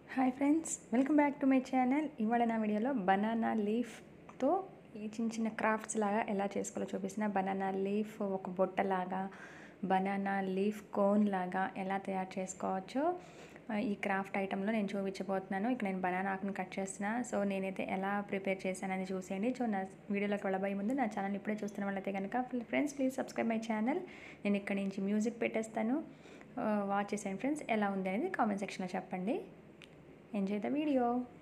hi friends welcome back to my channel ఇవాళ నా వీడియోలో బనానా లీఫ్తో ఈ చిన్న చిన్న క్రాఫ్ట్స్ లాగా ఎలా చేసుకోవాలో చూపిస్తున్న బనానా లీఫ్ ఒక బొట్టలాగా బనానా లీఫ్ కోన్ లాగా ఎలా తయారు చేసుకోవచ్చో ఆ, ఈ క్రాఫ్ట్ ఐటెంలో నేను చూపించబోతున్నాను ఇక్కడ నేను బనానా ఆకును కట్ చేస్తున్నా సో నేనైతే ఎలా ప్రిపేర్ చేశానని చూసేయండి సో నా వీడియోలోకి వెళ్ళబోయే ముందు నా ఛానల్ ఇప్పుడే చూస్తున్న వాళ్ళైతే కనుక friends please subscribe my channel నేను ఇక్కడ నుంచి మ్యూజిక్ పెట్టేస్తాను వాచ్ చేసేయండి ఫ్రెండ్స్ ఎలా ఉంది అనేది కామెంట్ సెక్షన్లో చెప్పండి ఎంజాయ్ ద వీడియో